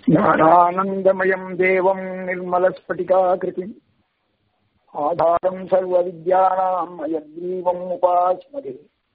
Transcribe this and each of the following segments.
ज्ञानानन्दमयम् देवम् निर्मलस्फटिकाकृतिम् आधारम् सर्वविद्यानाम् अयग्रीवम् उपास्महे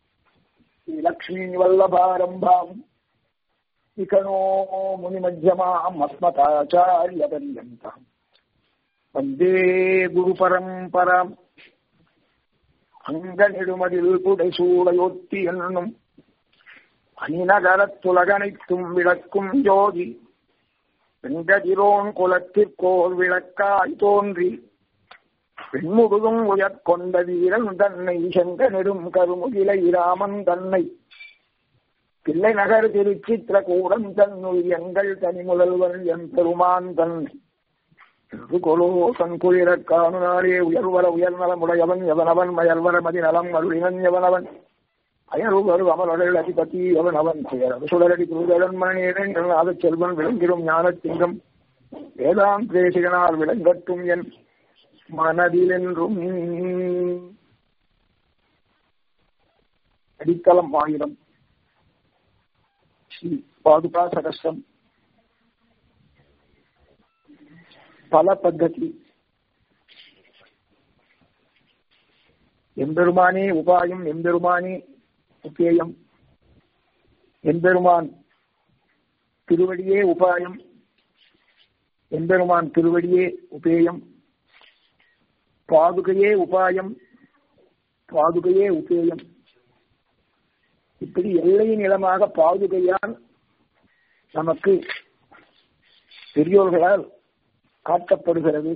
श्रीलक्ष्मीवल्लभारम्भाम् विकणो मुनिमध्यमाम् अस्मताचार्यपर्यन्तम् वन्दे குருபரம்பராம் அங்கநெடுமதில் புடைசூடையொத்தி என்னும் அணிநகரத்துலகனைத்தும் விளக்கும் ஜோதி வெங்கதிரோன் குலத்திற்கோர் விளக்காய் தோன்றி பெண்முழுதும் உயர்கொண்ட வீரன் தன்னை செங்க நெடும் கருமுகிலை ராமன் தன்னை பிள்ளை நகர் திருச்சித்திரகூடம் தன்னுள் எங்கள் தனிமுதல்வன் என் பெருமான் தன்னை என்று கொலோ தன் குளிரக் காணுனாரே உயர்வர உயர்நலமுடையவன் எவனவன் மயல்வர மதிநலம் அருளினன் எவனவன் அயருவரு அமரர்கள் அதிபதி அவன் அவன் பெயர் சுடரடி புருதன் மணியன் நாத செல்வன் விளங்கிடும் ஞானத்திங்கம் வேதாம் தேசிகனால் விளங்கட்டும் என் மனதிலென்றும் அடித்தளம் ஆயிரம் ஸ்ரீ பாதுகா சகஸ்ரம் பல பத்ததி எம்பெருமானே உபாயம் எம்பெருமானே உபேயம் எம்பெருமான் திருவடியே உபாயம் எம்பெருமான் திருவடியே உபேயம் பாதுகையே உபாயம் பாதுகையே உபேயம் இப்படி எல்லை நிலமாக பாதுகையால் நமக்கு பெரியோர்களால் காட்டப்படுகிறது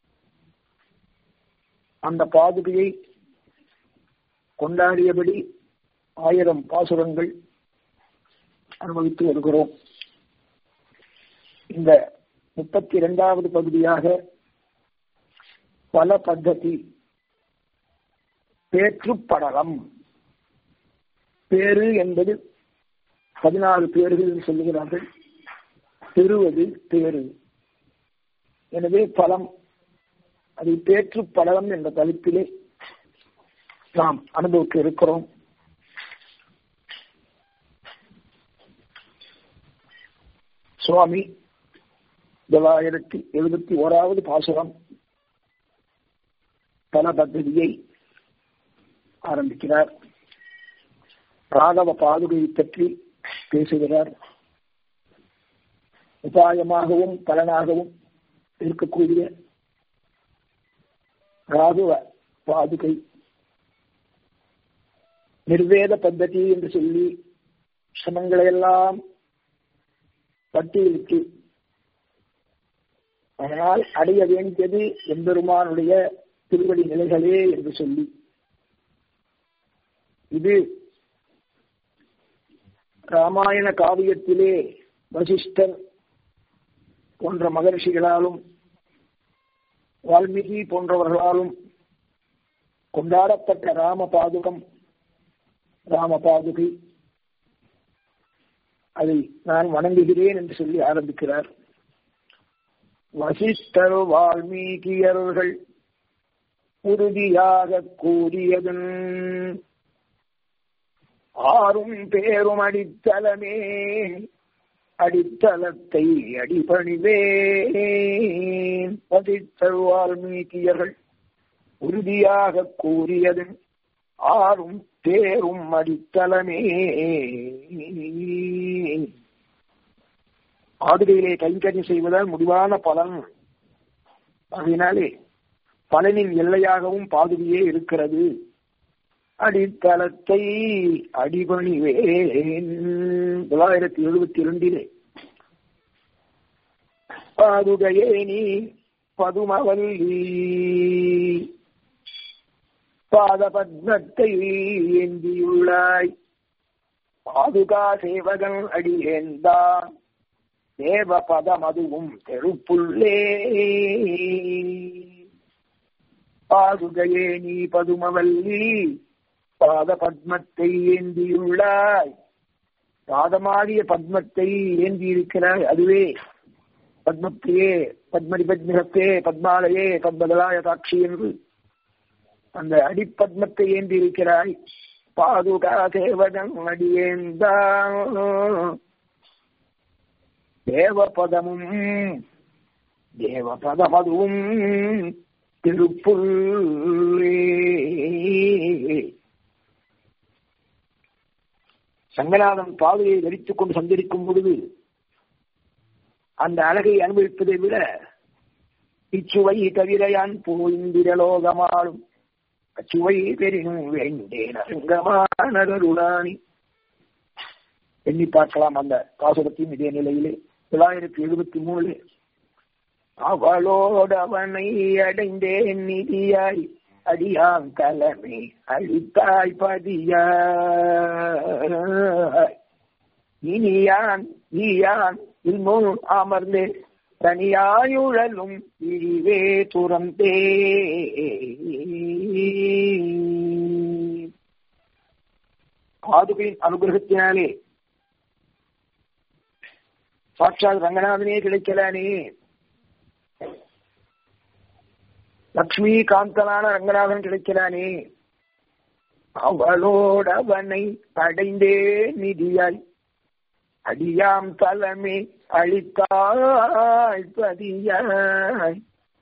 அந்த பாதுகையை கொண்டாடியபடி ஆயிரம் பாசுரங்கள் அனுபவித்து வருகிறோம் இந்த முப்பத்தி இரண்டாவது பகுதியாக பல பத்ததி பேற்றுப்படலம் பேரு என்பது பதினாறு பேர்கள் சொல்லுகிறார்கள் பெறுவது பேரு எனவே பலம் அதை பேற்று பலம் என்ற தலைப்பிலே நாம் அனுபவிக்க இருக்கிறோம் சுவாமி தொள்ளாயிரத்தி எழுபத்தி ஓராவது பாசுரம் பல பദ്ധதியை ஆரம்பிக்கிறார் ராகவ பாதுகையை பற்றி பேசுகிறார் உபாயமாகவும் பலனாகவும் இருக்கக்கூடிய ராகுவ பாதுகை நிர்வேத பத்ததி என்று சொல்லி சிரமங்களை எல்லாம் பட்டியலிட்டு அதனால் அடைய வேண்டியது எம்பெருமானுடைய திருவடி நிலைகளே என்று சொல்லி இது ராமாயண காவியத்திலே வசிஷ்டர் போன்ற மகர்ஷிகளாலும் வால்மீகி போன்றவர்களாலும் கொண்டாடப்பட்ட ராம பாதுகம் ராம பாதுகை அதை நான் வணங்குகிறேன் என்று சொல்லி ஆரம்பிக்கிறார் வசிஷ்டர் வால்மீகியர்கள் உறுதியாக கூறியதன் ஆறும் பேரும் அடித்தலமே அடித்தளத்தை அடிபணிவேன் பதித்தல் வால்மீகியர்கள் உறுதியாக கூறியது ஆறும் தேரும் அடித்தளமே ஆடுகையிலே கைங்கறி செய்வதால் முடிவான பலன் அதனாலே பலனின் எல்லையாகவும் பாதுகையே இருக்கிறது அடித்தளத்தை அடிபணிவேன் தொள்ளாயிரத்தி எழுபத்தி இரண்டிலே பாதுகையே நீ பதுமவல்லி பாதபத்மத்தை ஏந்தியுள்ளாய் பாதுகா சேவகன் அடியேந்தான் தேவ பதம் அதுவும் தெருப்புள்ளே பாதுகையே நீ பதுமவல்லி பாத பத்மத்தை ஏந்தியுள்ளாய் பாதமாகிய பத்மத்தை ஏந்தி இருக்கிறாய் அதுவே பத்மத்தையே பத்மடி பத்மிகத்தே பத்மாலயே பத்மதலாய சாட்சி என்று அந்த அடிப்பத்மத்தை ஏந்தி இருக்கிறாய் பாதுகா சேவகன் அடியேந்தான் தேவபதமும் தேவபதமதுவும் திருப்புள்ளே சங்கநாதன் பாதையை தரித்துக் கொண்டு சந்தரிக்கும் பொழுது அந்த அழகை அனுபவிப்பதை விட இச்சுவை தவிரையான் போய்ந்திரலோகமாளும் அச்சுவை பெரினும் வேண்டேன் அரங்கமானருளானி எண்ணி பார்க்கலாம் அந்த பாசுரத்தையும் இதே நிலையிலே தொள்ளாயிரத்தி எழுபத்தி மூணு அவளோடு அவனை அடைந்தேன் நிதியாய் அடியான் தலைமை அழித்தாய் பதியாய் இனியான் ஈயான் இல்முன் அமர்ந்து தனியாயுழலும் இழிவே துறந்தே பாதுகையின் அனுகிரகத்தினாலே சாட்சாத் ரங்கநாதனே கிடைக்கலானே லக்ஷ்மி காந்தனான ரங்கநாதன் கிடைக்கிறானே அவளோடு அவனை அடைந்தே நிதியாய் அடியாம் தலைமை அழித்தாய் பதியாய்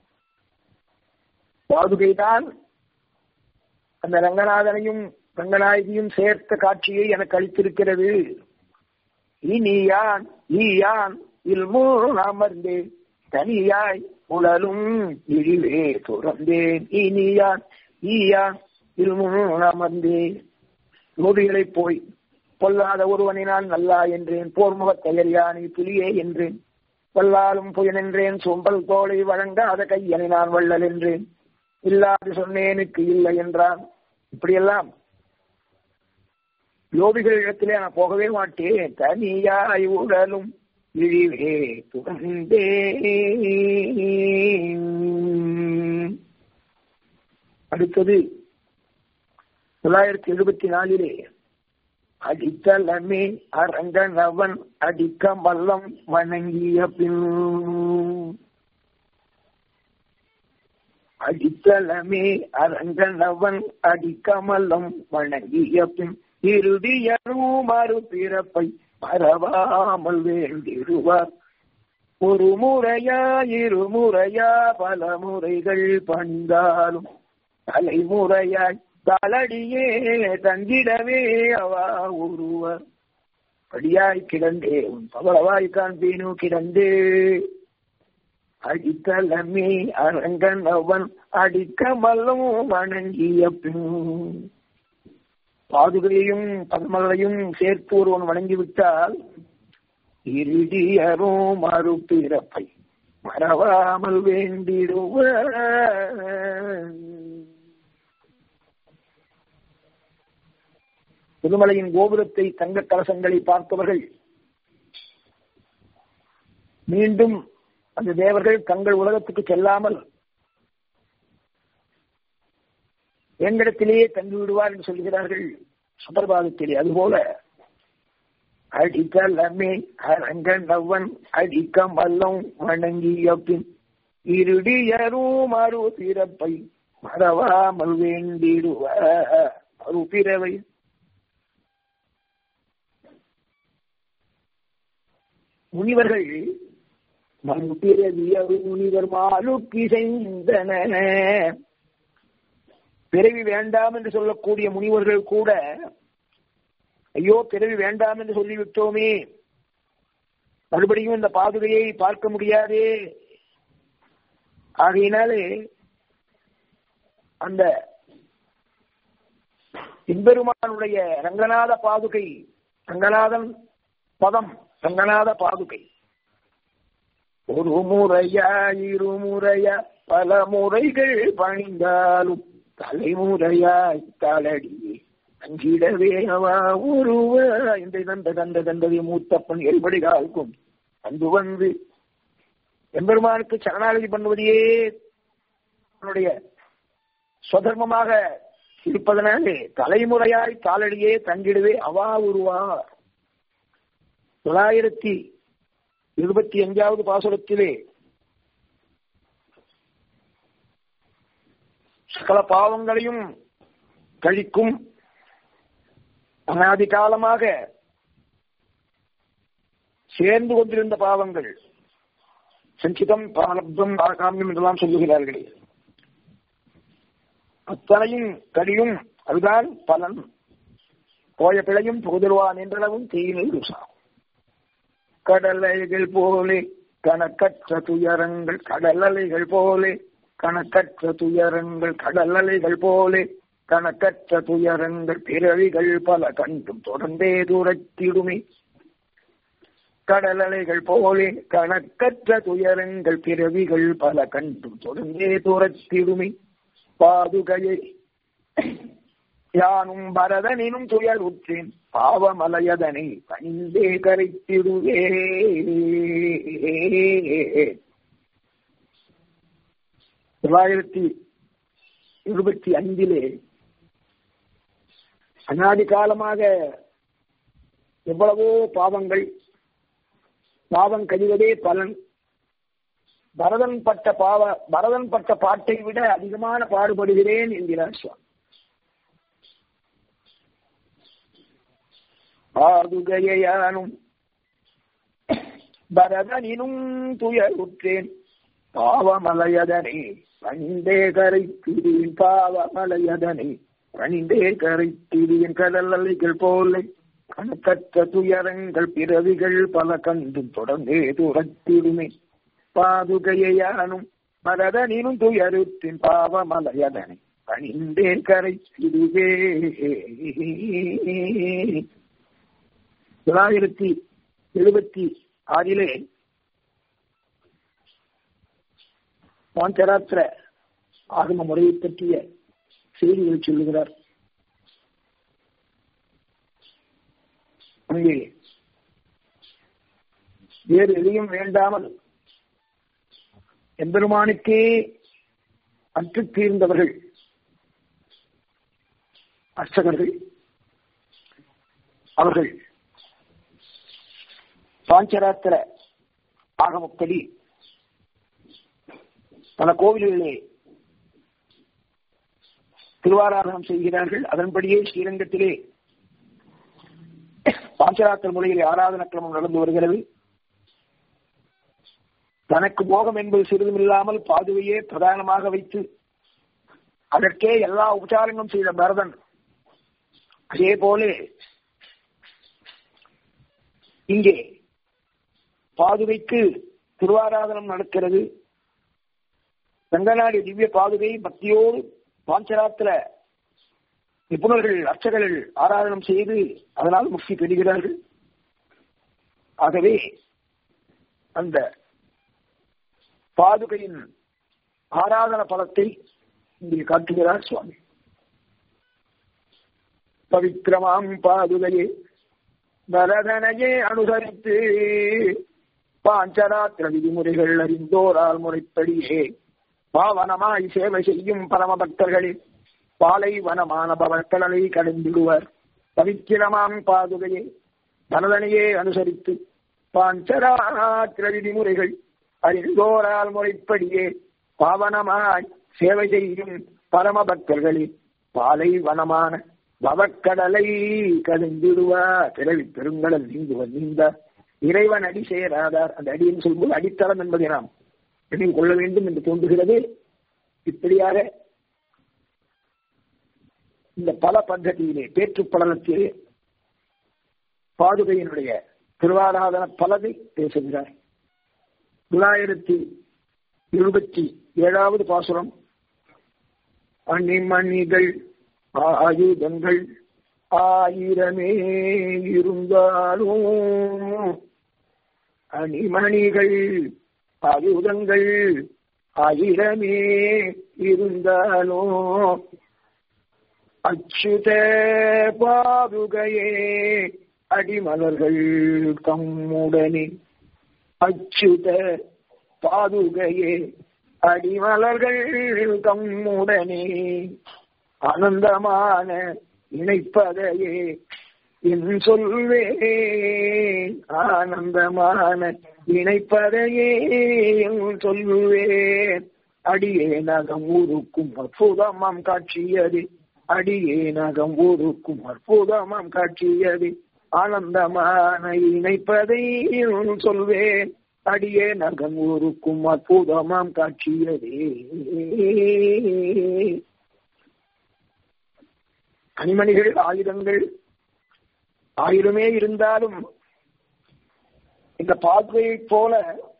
பாதுகைதான் அந்த ரங்கநாதனையும் ரங்கநாயகியும் சேர்த்த காட்சியை எனக்கு அளித்திருக்கிறது இனியான் ஈயான் இல்மூ அமர்ந்தேன் தனியாய் உழலும் இழிவே துறந்தேன் இனியான் ஈயான் இல்மூ அமர்ந்தேன் நோதிகளை போய் பொல்லாத ஒருவனினால் நல்லா என்றேன் போர்முகத் தயரியானி புலியே என்றேன் வல்லாலும் புயனென்றேன் சொம்பல் தோலை வழங்காத கையனை நான் வள்ளல் என்றேன் இல்லாது சொன்னேனுக்கு இல்லை என்றான் இப்படியெல்லாம் யோபிகள் இடத்திலே நான் போகவே மாட்டேன் தனியாய் உடலும் இழிவே துறந்தே அடுத்தது தொள்ளாயிரத்தி எழுபத்தி நாலிலே அடித்தலமே அரங்கனவன் அடிக்க மல்லம் வணங்கிய பின் அடித்தலமே அரங்கனவன் அடிக்க மல்லம் வணங்கிய பின் இறுதியரும் மறு பிறப்பை மறவாமல் வேண்டிடுவார் ஒரு முறையா இருமுறையா பல முறைகள் பணிந்தாலும் தலைமுறையாய் தலடியே தங்கிடவே அவா ஒருவர் படியாய் கிடந்தே உன் பவளவாய் காண்பேனு கிடந்தே அடித்தலமே அரங்கன் அவன் அடிக்க மல்லும் வணங்கிய பின் பாதுகையையும் பத்மகளையும் சேர்த்து ஒருவன் வணங்கிவிட்டால் இறுதியரும் மறுபிறப்பை மறவாமல் வேண்டிடுவ புதுமலையின் கோபுரத்தை தங்க கலசங்களை பார்த்தவர்கள் மீண்டும் அந்த தேவர்கள் தங்கள் உலகத்துக்கு செல்லாமல் எங்களிடத்திலேயே தங்கி விடுவார் என்று சொல்கிறார்கள் சுப்பிரபாதத்திலே அதுபோல அடித்தலமே அரங்கன் அவன் அடிக்க மல்லம் வணங்கிய பின் இருடியரும் மறு பிறப்பை மறவாமல் வேண்டிடுவ மறு பிறவை முனிவர்கள் மறுபிறவியரு முனிவர் மாலுக்கு செய்தன பிறவி வேண்டாம் என்று சொல்லக்கூடிய முனிவர்கள் கூட ஐயோ பிறவி வேண்டாம் என்று சொல்லிவிட்டோமே மறுபடியும் இந்த பாதுகையை பார்க்க முடியாதே ஆகையினாலே அந்த இன்பெருமானுடைய ரங்கநாத பாதுகை ரங்கநாதன் பதம் ரங்கநாத பாதுகை ஒரு முறையா இருமுறையா பல முறைகள் பணிந்தாலும் தலைமுறையாய் தாளடியே அஞ்சிடவே அவா உருவ இந்த தந்த தந்த தந்ததை மூத்தப்பன் எல்படிகால்க்கும் அன்பு வந்து எம்பெருமானுக்கு சரணாகதி பண்ணுவதையே தன்னுடைய சுதர்மமாக இருப்பதனாலே தலைமுறையாய் காலடியே தங்கிடுவே அவா உருவார் தொள்ளாயிரத்தி இருபத்தி அஞ்சாவது பாசுரத்திலே சகல பாவங்களையும் கழிக்கும் அனாதி காலமாக சேர்ந்து கொண்டிருந்த பாவங்கள் சஞ்சிதம் பாலப்தம் ஆகாமியம் என்றெல்லாம் சொல்லுகிறார்களே அத்தனையும் கடியும் அதுதான் பலன் போய பிழையும் புகுதல்வான் என்றளவும் தீயினை ருசாகும் கடலைகள் போலே கணக்கற்ற துயரங்கள் கடல் அலைகள் போலே கணக்கற்ற துயரங்கள் கடல் அலைகள் போலே கணக்கற்ற துயரங்கள் பிறவிகள் பல கண்டும் தொடர்ந்தே தூரத்திடுமே கடல் அலைகள் போலே கணக்கற்ற துயரங்கள் பிறவிகள் பல கண்டும் தொடர்ந்தே தூரத்திடுமே பாதுகையை யானும் பரதனினும் துயர் உற்றேன் பாவமலையதனை பணிந்தே கரைத்திடுவே தொள்ளாயிரத்தி இருபத்தி ஐந்திலே அநாதி காலமாக எவ்வளவோ பாவங்கள் பாவம் கழிவதே பலன் பரதன் பட்ட பாவ பரதன் பட்ட பாட்டை விட அதிகமான பாடுபடுகிறேன் என்கிறார் சுவாமி பாதுகையானும் பரதனினும் துயருற்றேன் பாவமலையதனே பணிந்தே கரைத்திரியின் பாவமலையதனே பணிந்தே கரைத்திரியின் கடல் அலைகள் போல கணக்கற்ற துயரங்கள் பிறவிகள் பல கண்டும் தொடர்ந்தே துரத்திடுமே பாதுகையானும் பரதனினும் துயருத்தின் பாவமலையதனை பணிந்தே கரைத்திடுவே தொள்ளாயிரத்தி எழுபத்தி ஆறிலே பாஞ்சராத்திர ஆகம முறையை பற்றிய செய்திகள் சொல்லுகிறார் அங்கே வேறு எதையும் வேண்டாமல் எம்பெருமானுக்கே அற்று தீர்ந்தவர்கள் அர்ச்சகர்கள் அவர்கள் பாஞ்சராத்திர ஆகமப்படி பல கோவில்களிலே திருவாராதனம் செய்கிறார்கள் அதன்படியே ஸ்ரீரங்கத்திலே பாஞ்சராத்திர முறையில் ஆராதன கிரமம் நடந்து வருகிறது தனக்கு மோகம் என்பது சிறிதும் இல்லாமல் பாதுவையே பிரதானமாக வைத்து அதற்கே எல்லா உபச்சாரங்களும் செய்த பரதன் அதே போல இங்கே பாதுகைக்கு திருவாராதனம் நடக்கிறது ரங்கநாடி திவ்ய பாதுகை பக்தியோடு பாஞ்சராத்திர நிபுணர்கள் அர்ச்சகர்கள் ஆராதனம் செய்து அதனால் முக்தி பெறுகிறார்கள் ஆகவே அந்த பாதுகையின் ஆராதன பலத்தை இங்கே காட்டுகிறார் சுவாமி பவிக்கிரமாம் பாதுகையே பரதனையே அனுசரித்து பாஞ்சராத்திர விதிமுறைகள் அறிந்தோரால் முறைப்படியே பாவனமாய் சேவை செய்யும் பரம பக்தர்களே பாலை வனமான பவக்கடலை கடந்திடுவர் பவிக்கிரமாம் பாதுகையே பரதனையே அனுசரித்து பாஞ்சராத்திர விதிமுறைகள் அறிந்தோரால் முறைப்படியே பாவனமாய் சேவை செய்யும் பரம பக்தர்களே பாலை வனமான பவக்கடலை கலந்திடுவா பிறவி பெருங்கடல் நீங்குவ நீந்த இறைவன் அடி சேராதார் அந்த அடின்னு சொல்லும்போது அடித்தளம் என்பதை நாம் நினைவு கொள்ள வேண்டும் என்று தோன்றுகிறது இப்படியாக இந்த பல பద్ధதியிலே பேற்றுப்படலத்திலே பாதுகையினுடைய திருவாராதன பலதை பேசுகிறார் தொள்ளாயிரத்தி எழுபத்தி ஏழாவது பாசுரம் அணிமணிகள் ஆயுதங்கள் ஆயிரமே இருந்தாலும் அணிமணிகள் ஆயுதங்கள் ஆயிரமே இருந்தாலும் அச்சுத பாதுகையே அடிமலர்கள் தம்முடனே அச்சுத பாதுகையே அடிமலர்கள் தம்முடனே ஆனந்தமான இணைப்பதையே என் சொல்வேன் ஆனந்தமான இணைப்பதையே என் சொல்வேன் அடியே நகம் ஊருக்கும் அற்புதமாம் காட்சியது அடியே நகம் ஊருக்கும் அற்புதமாம் காட்சியது ஆனந்தமான இணைப்பதை சொல்வேன் அடியே நகம் ஊருக்கும் அற்புதமாம் காட்சியதே கனிமணிகள் ஆயுதங்கள் ஆயிரமே இருந்தாலும் இந்த பாதுகையைப் போல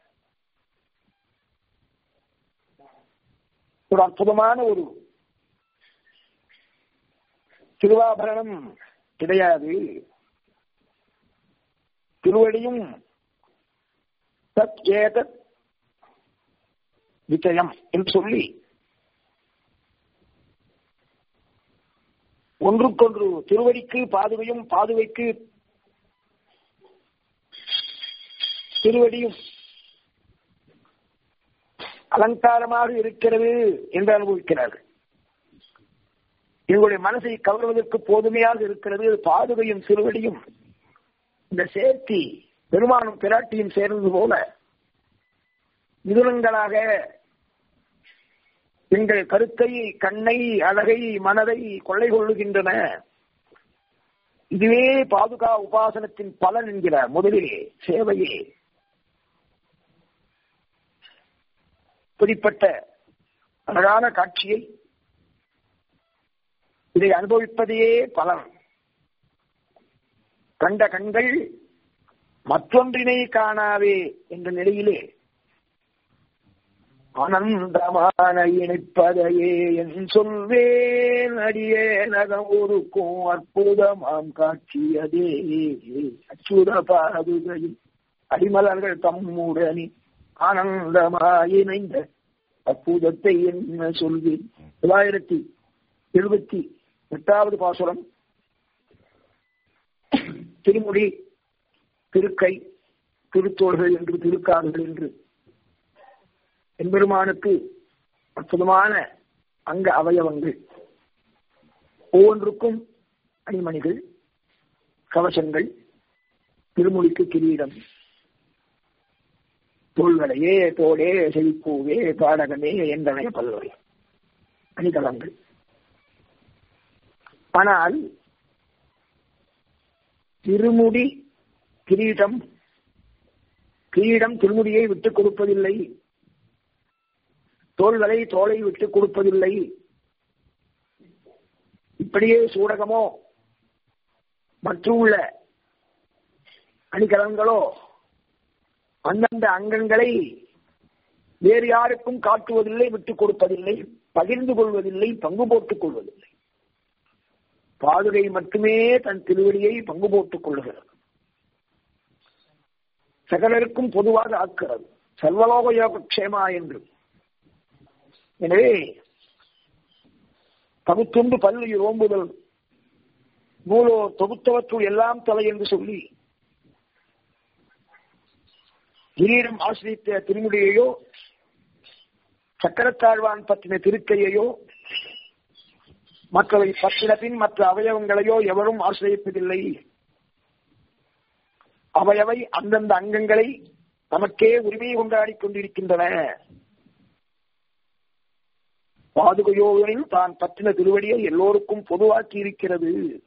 ஒரு அற்புதமான ஒரு திருவாபரணம் கிடையாது திருவடியும் தத் ஏதத் விஜயம் என்று சொல்லி ஒன்றுக்கொன்று திருவடிக்கு பாதுகையும் பாதுகைக்கு திருவடியும் அலங்காரமாக இருக்கிறது என்று அனுபவிக்கிறார்கள் எங்களுடைய மனசை கவர்வதற்கு போதுமையாக இருக்கிறது பாதுகையும் திருவடியும் இந்த சேர்த்தி பெருமானும் பிராட்டியும் சேர்ந்தது போல மிதுனங்களாக எங்கள் கருத்தை கண்ணை அழகை மனதை கொள்ளை கொள்ளுகின்றன இதுவே பாதுகா உபாசனத்தின் பலன் என்கிறார் முதலிலே சேவையே இப்படிப்பட்ட அழகான காட்சியை இதை அனுபவிப்பதையே பலன் கண்ட கண்கள் மற்றொன்றினை காணாவே என்ற நிலையிலே ஆனந்தமான இணைப்பதையே என் சொல்வேன் அடியே நகம் ஒருக்கும் அற்புதமாம் காட்சியதே அச்சுத பாதுகையில் அடிமலர்கள் தம்முடனே ஆனந்தமாய் இணைந்த அற்புதத்தை என்ன சொல்வேன் தொள்ளாயிரத்தி எழுபத்தி எட்டாவது பாசுரம் திருமுடி திருக்கை திருத்தோள்கள் என்று திருக்காடுகள் என்று எம்பெருமானுக்கு அற்புதமான அங்க அவயவங்கள் ஒவ்வொன்றுக்கும் அணிமணிகள் கவசங்கள் திருமொழிக்கு கிரீடம் தோள்களையே தோடே செழிப்பூவே பாடகமே என்றனை பல்வகை அணிகலங்கள் ஆனால் திருமுடி கிரீடம் கிரீடம் திருமுடியை விட்டுக் கொடுப்பதில்லை தோள்களை தோலை விட்டுக் கொடுப்பதில்லை இப்படியே சூடகமோ மற்றுள்ள அணிகலன்களோ அந்தந்த அங்கங்களை வேறு யாருக்கும் காட்டுவதில்லை விட்டுக் கொடுப்பதில்லை பகிர்ந்து கொள்வதில்லை பங்கு போட்டுக் கொள்வதில்லை பாதுகை மட்டுமே தன் திருவடியை பங்கு போட்டுக் கொள்ளுகிறது சகலருக்கும் பொதுவாக ஆக்கிறது சர்வலோக யோகக்ஷேமா என்று எனவே பகுத்துண்டு பல்லு ஓம்புதல் நூலோ தொகுத்தவற்றுள் எல்லாம் தலை என்று சொல்லி கிரீடம் ஆசிரித்த திருமுடியையோ சக்கரத்தாழ்வான் பற்றின திருக்கையையோ மற்றவை பத்தின பின் மற்ற அவயவங்களையோ எவரும் ஆசிரியப்பதில்லை அவையவை அந்தந்த அங்கங்களை நமக்கே உரிமையை கொண்டாடி கொண்டிருக்கின்றன பாதுகையோகனில் தான் பற்றின திருவடியை எல்லோருக்கும் பொதுவாக்கி இருக்கிறது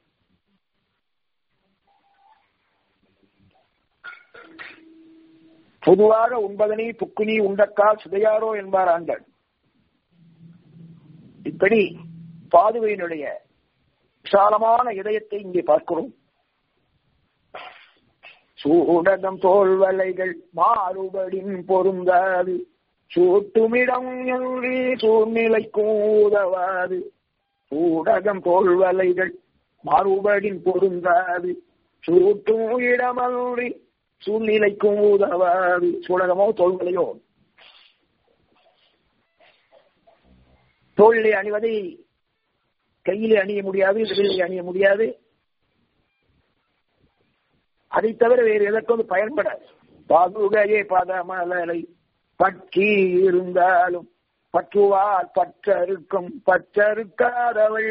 பொதுவாக உண்பதனை புக்குனி உண்டக்கால் சிதையாரோ என்பார் ஆண்கள் இப்படி பாதுகையினுடைய விசாலமான இதயத்தை இங்கே பார்க்கிறோம் சூடகம் தோல்வலைகள் மாறுபடின் பொருந்தாது சூட்டுமிடம் என்று சூழ்நிலைக்கும் உதவாது சூடகம் தோல்வலைகள் மாறுபடின் பொருந்தாது சூட்டும் இடமன்றி சூழ்நிலைக்கும் உதவாது சூடகமோ தோல்வலையோ தோளிலே அணிவதை கையிலே அணிய முடியாது விரலிலே அணிய முடியாது அதை தவிர வேறு எதற்கும் பயன்படாது பாதுகையே பதமலரை பற்றி இருந்தாலும் பற்றுவார் பற்றறுக்கும் பற்றறுக்காதவள்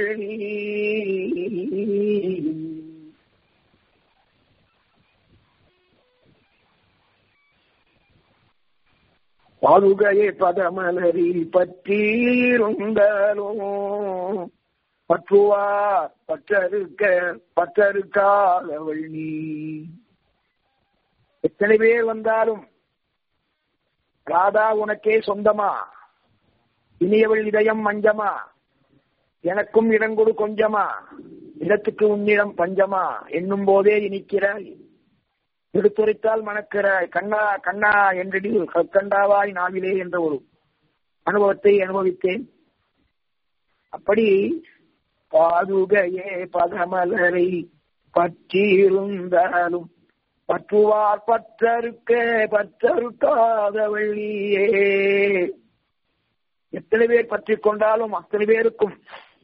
பாதுகையே பதமலரி பற்றி இருந்தாலும் பற்றுவார் பற்றறுக்க பற்றறுக்காதவள் நீ எத்தனை பேர் வந்தாலும் ராதா உனக்கே சொந்தமா இனியவள் இதயம் மஞ்சமா எனக்கும் இடங்கொடு கொஞ்சமா இடத்துக்கு உன்னிடம் பஞ்சமா என்னும் போதே இனிக்கிறாய் எடுத்துரைத்தால் மணக்கிறாய் கண்ணா கண்ணா என்றடி கண்டாவாய் நாவிலே என்ற ஒரு அனுபவத்தை அனுபவித்தேன் அப்படி பாதுகையே பதமலரை பற்றியிருந்தாலும் பற்றுவார் பற்றறுக்க பற்றறுக்காத வள்ளியே எத்தனை பேர் பற்றி கொண்டாலும் அத்தனை பேருக்கும்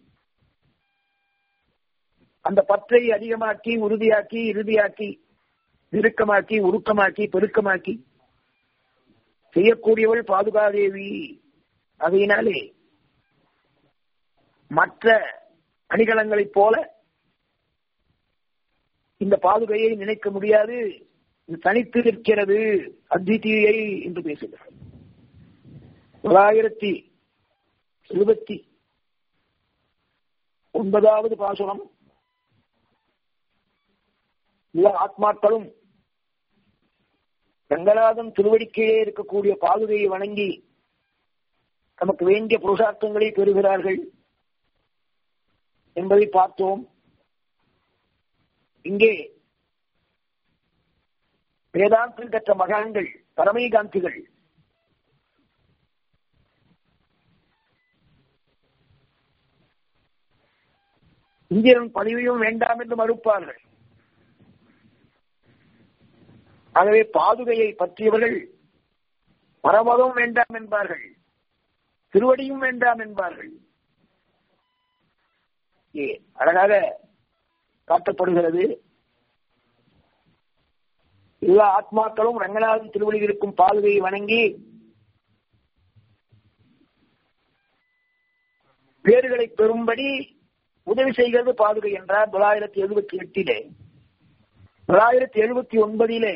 அந்த பற்றை அதிகமாக்கி உறுதியாக்கி இறுதியாக்கி நெருக்கமாக்கி உருக்கமாக்கி பெருக்கமாக்கி செய்யக்கூடியவள் பாதுகாதேவி அதையினாலே மற்ற அணிகலங்களைப் போல இந்த பாதுகையை நினைக்க முடியாது இது தனித்து நிற்கிறது அத்விதீயை என்று பேசுகிறார் தொள்ளாயிரத்தி எழுபத்தி ஒன்பதாவது பாசுரம் எல்லா ஆத்மாக்களும் ரங்கநாதன் திருவடிக்கையே இருக்கக்கூடிய பாதுகையை வணங்கி நமக்கு வேண்டிய புருஷார்த்தங்களை பெறுகிறார்கள் என்பதை பார்த்தோம் இங்கே வேதாந்தம் கற்ற மகான்கள் பரமைகாந்திகள் இந்திரன் பதவியும் வேண்டாம் என்று மறுப்பார்கள் ஆகவே பாதுகையை பற்றியவர்கள் பரமதம் வேண்டாம் என்பார்கள் திருவடியும் வேண்டாம் என்பார்கள் ஏ அழகாக காட்டப்படுகிறது எல்லா ஆத்மாக்களும் ரங்கநாதன் திருவடியில் இருக்கும் பாதுகையை வணங்கி பேறுகளை பெறும்படி உதவி செய்கிறது பாதுகை என்றார் தொள்ளாயிரத்தி எழுபத்தி எட்டிலே தொள்ளாயிரத்தி எழுபத்தி ஒன்பதிலே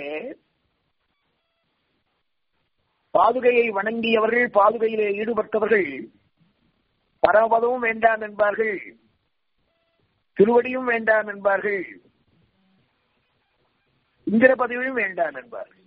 பாதுகையை வணங்கியவர்கள் பாதுகையிலே ஈடுபட்டவர்கள் பரமபதமும் வேண்டாம் என்பார்கள் திருவடியும் வேண்டாம் என்பார்கள் இந்திர பதவியும் வேண்டாம் என்பார்கள்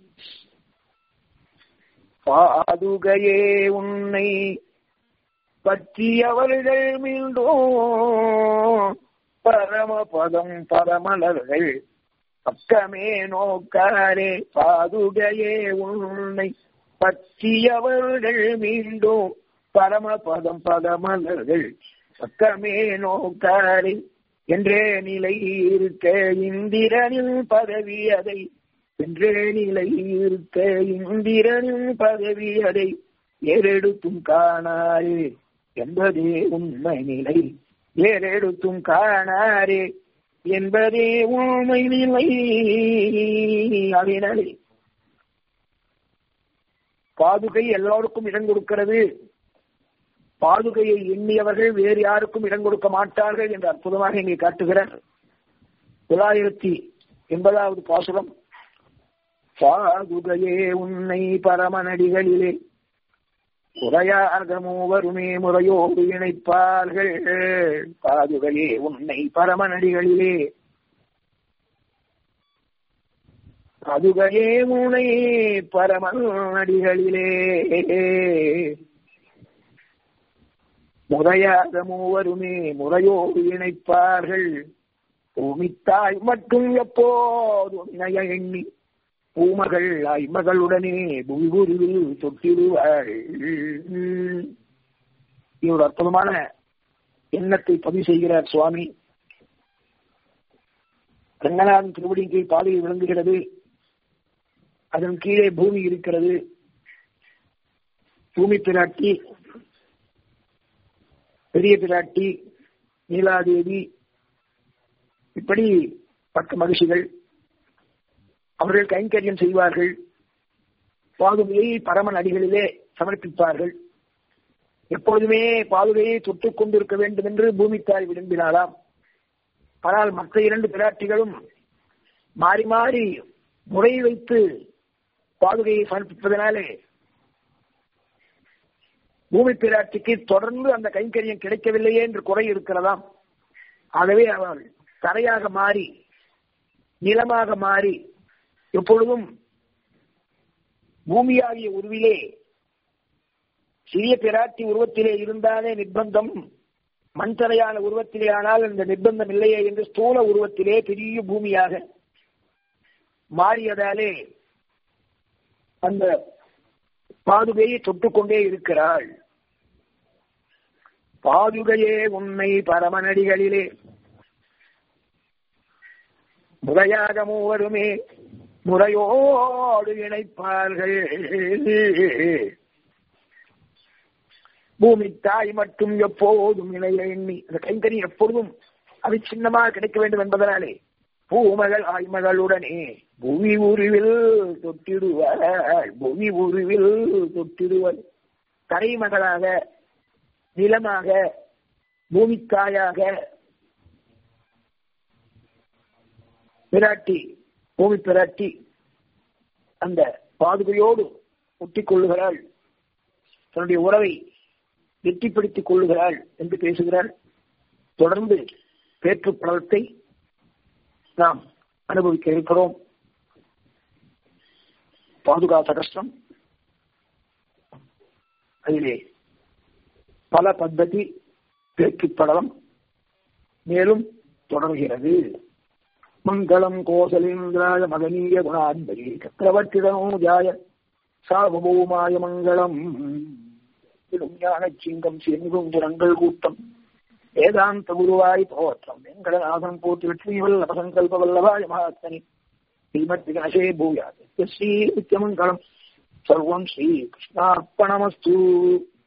பாதுகையே உன்னை பற்றியவர்கள் மீண்டும் பரமபதம் பரமலர்கள் பக்கமே நோக்காரே பாதுகையே உன்னை பற்றியவர்கள் மீண்டும் பரமபதம் பதமலர்கள் பக்கமே நோக்காரே என்றே நிலை இருக்க இந்திரனின் பதவி அதை என்றே நிலை இருக்க இந்திரனின் பதவி அதை ஏறெடுத்தும் காணாரே என்பதே உண்மை நிலை ஏறெடுத்தும் காணாரே என்பதே உண்மை நிலை அதனாலே பாதுகை எல்லோருக்கும் இடம் கொடுக்கிறது பாதுகையை எண்ணியவர்கள் வேறு யாருக்கும் இடம் கொடுக்க மாட்டார்கள் என்று அற்புதமாக இங்கே காட்டுகிறார் தொள்ளாயிரத்தி எண்பதாவது பாசுரம் பாதுகையே உன்னை பரமநடிகளிலே உரையாக மூவருமே முறையோடு இணைப்பார்கள் பாதுகையே உன்னை பரமநடிகளிலே பாதுகையே உன்னை பரமநடிகளிலே முறையாக மூவருமே முறையோடு இணைப்பார்கள் பூமித்தாய் மட்டும் எப்போதும் இணைய எண்ணி பூமகள் ஐமகளுடனே புல்குருவில் தொட்டிடுவாள் இவர் அற்புதமான எண்ணத்தை பதிவு செய்கிறார் சுவாமி ரங்கநாதன் திருவடியின் கீழ் பாதையில் விளங்குகிறது அதன் கீழே பூமி இருக்கிறது பூமி பிராட்டி பெரிய பிராட்டி நீலாதேவி இப்படி பக்க மகிழ்ச்சிகள் அவர்கள் கைங்கரியம் செய்வார்கள் பாதுகையை பரமன் அடிகளிலே சமர்ப்பிப்பார்கள் எப்பொழுதுமே பாதுகையை தொட்டுக் கொண்டிருக்க வேண்டும் என்று பூமித்தாய் விரும்பினாலாம் ஆனால் மற்ற இரண்டு பிராட்டிகளும் மாறி மாறி முறை வைத்து பாதுகையை சமர்ப்பிப்பதனாலே பூமி பிராட்டிக்கு தொடர்ந்து அந்த கைங்கரியம் கிடைக்கவில்லையே என்று குறை இருக்கிறதாம் ஆகவே அவள் தரையாக மாறி நிலமாக மாறி எப்பொழுதும் பூமியாகிய உருவிலே சிறிய பிராட்டி உருவத்திலே இருந்தாலே நிர்பந்தம் மண்தரையான உருவத்திலே ஆனால் அந்த நிர்பந்தம் இல்லையே என்று ஸ்தூல உருவத்திலே பெரிய பூமியாக மாறியதாலே அந்த பாதுகையை தொட்டுக்கொண்டே இருக்கிறாள் பாதுகையே உண்மை பரமநடிகளிலே முறையாக மூவருமே முறையோடு இணைப்பார்கள் பூமி தாய் மட்டும் எப்போதும் இணைய எண்ணி அந்த கைங்கறி எப்பொழுதும் அது சின்னமாக கிடைக்க வேண்டும் என்பதனாலே பூமகள் ஆய்மகளுடனே புவி உருவில் தொட்டிடுவாள் புவி உருவில் தொட்டிடுவள் கரைமகளாக நிலமாக பூமித்தாயாக பிராட்டி பூமி பிராட்டி அந்த பாதுகையோடு ஒட்டிக் கொள்ளுகிறாள் தன்னுடைய உறவை வெற்றிப்படுத்திக் கொள்ளுகிறாள் என்று பேசுகிறாள் தொடர்ந்து பேற்று பலத்தை நாம் அனுபவிக்க இருக்கிறோம் பாதுகாத்த கஷ்டம் அதிலே பல பద్ధதி பேச்சு படலம் மேலும் தொடர்கிறது மங்களம் கோசலேந்திராய மகனீய குணாத்பரி சக்கரவர்த்திதனோஜாய சார்வபௌமாய மங்களம் ஞான சிங்கம் செங்கும் குரங்கள் கூட்டம் வேதாந்த குருவாய் தோற்றம் வெங்கடநாதன் போற்றி வெற்றி வல்லப சங்கல்ப வல்லபாய மகாத்மனி ஸ்ரீமத் கணசே பூயாது ஸ்ரீ நித்யமங்கலம் சர்வம் ஸ்ரீ கிருஷ்ணார்ப்பணமஸ்து